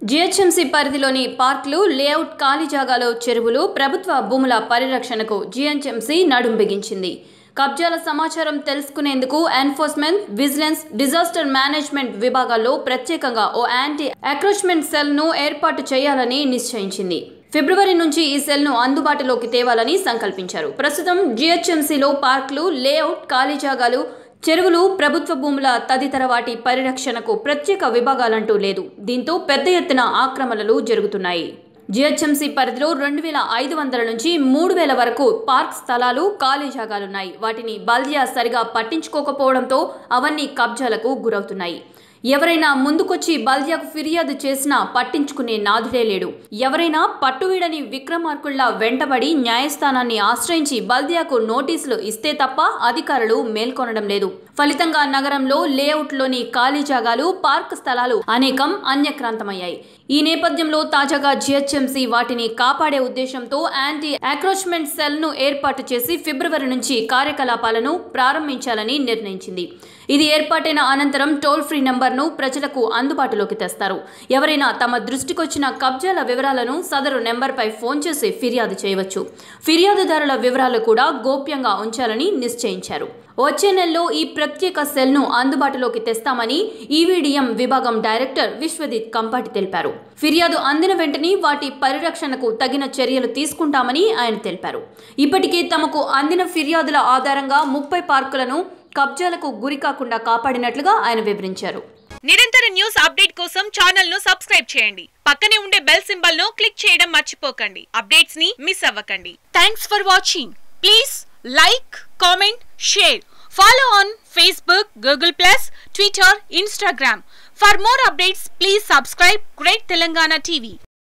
GHMC పరిధిలోని పార్కులు layout ఖాళీ జాగాలో చెరువులు ప్రభుత్వ భూముల పరిరక్షణకు జీహెచ్ఎంసీ నడుం బిగించింది కబ్జాల సమాచారం తెలుసుకునేందుకు ఎన్ఫోర్స్మెంట్ విజిలెన్స్ డిజాస్టర్ మేనేజ్మెంట్ విభాగాల్లో ప్రత్యేకంగా ఓ యాంటీ అక్రోచ్మెంట్ సెల్ను ఏర్పాటు చేయాలని నిశ్చయించింది ఫిబ్రవరి నుంచి ఈ సెల్ను అందుబాటులోకి తేవాలని సంకల్పించారు ప్రస్తుతం జీహెచ్ఎంసీలో పార్కులు లేఅవుట్ ఖాళీ జాగాలు చెరువులు ప్రభుత్వ భూముల తదితర వాటి పరిరక్షణకు ప్రత్యేక విభాగాలంటూ లేదు దీంతో పెద్ద ఎత్తున ఆక్రమణలు జరుగుతున్నాయి జిహెచ్ఎంసీ పరిధిలో రెండు వేల ఐదు వందల నుంచి మూడు వేల వరకు పార్క్ స్థలాలు ఖాళీ జాగాలున్నాయి వాటిని బల్దియా సరిగా పట్టించుకోకపోవడంతో అవన్నీ కబ్జాలకు గురవుతున్నాయి ఎవరైనా ముందుకొచ్చి బల్దియాకు ఫిర్యాదు చేసినా పట్టించుకునే నాథుడే లేడు ఎవరైనా పట్టువీడని విక్రమార్కుల్లా వెంటబడి న్యాయస్థానాన్ని ఆశ్రయించి బల్దియాకు నోటీసులు ఇస్తే తప్ప అధికారులు మేల్కొనడం లేదు ఫలితంగా నగరంలో లేఅవుట్లోని ఖాళీ జాగాలు పార్క్ స్థలాలు అనేకం అన్యక్రాంతమయ్యాయి ఈ నేపథ్యంలో తాజాగా జిహెచ్ఎంసీ వాటిని కాపాడే ఉద్దేశంతో యాంటీ అక్రోచ్మెంట్ సెల్ ను ఏర్పాటు చేసి ఫిబ్రవరి నుంచి కార్యకలాపాలను ప్రారంభించాలని నిర్ణయించింది ఇది ఏర్పాటైన అనంతరం టోల్ ఫ్రీ నంబర్ను ప్రజలకు అందుబాటులోకి తెస్తారు ఎవరైనా తమ దృష్టికొచ్చిన కబ్జాల వివరాలను సదరు నెంబర్పై ఫోన్ చేసి ఫిర్యాదు చేయవచ్చు ఫిర్యాదుదారుల వివరాలు కూడా గోప్యంగా ఉంచాలని నిశ్చయించారు వచ్చే నెలలో ఈ ప్రత్యేక సెల్ను అందుబాటులోకి తెస్తామని ఈవీడీఎం విభాగం డైరెక్టర్ విశ్వజిత్ కంపాటి తెలిపారు ఫిర్యాదు అందిన వెంటనే వాటి పరిరక్షణకు తగిన చర్యలు తీసుకుంటామని ఆయన తెలిపారు ఇప్పటికే తమకు అందిన ఫిర్యాదుల ఆధారంగా ముప్పై పార్కులను కబ్జాలకు గురి కాకుండా కాపాడినట్లుగా ఆయన వివరించారు నిరంతర న్యూస్ అప్డేట్ కోసం ఛానల్ ను సబ్స్క్రైబ్ చేయండి పక్కనే ఉండే బెల్ సింబల్ ను క్లిక్ చేయడం మర్చిపోకండి అప్డేట్స్ ని మిస్ అవ్వకండి thanks for watching please like comment share follow on Facebook Google plus Twitter Instagram for more updates please subscribe great Telangana TV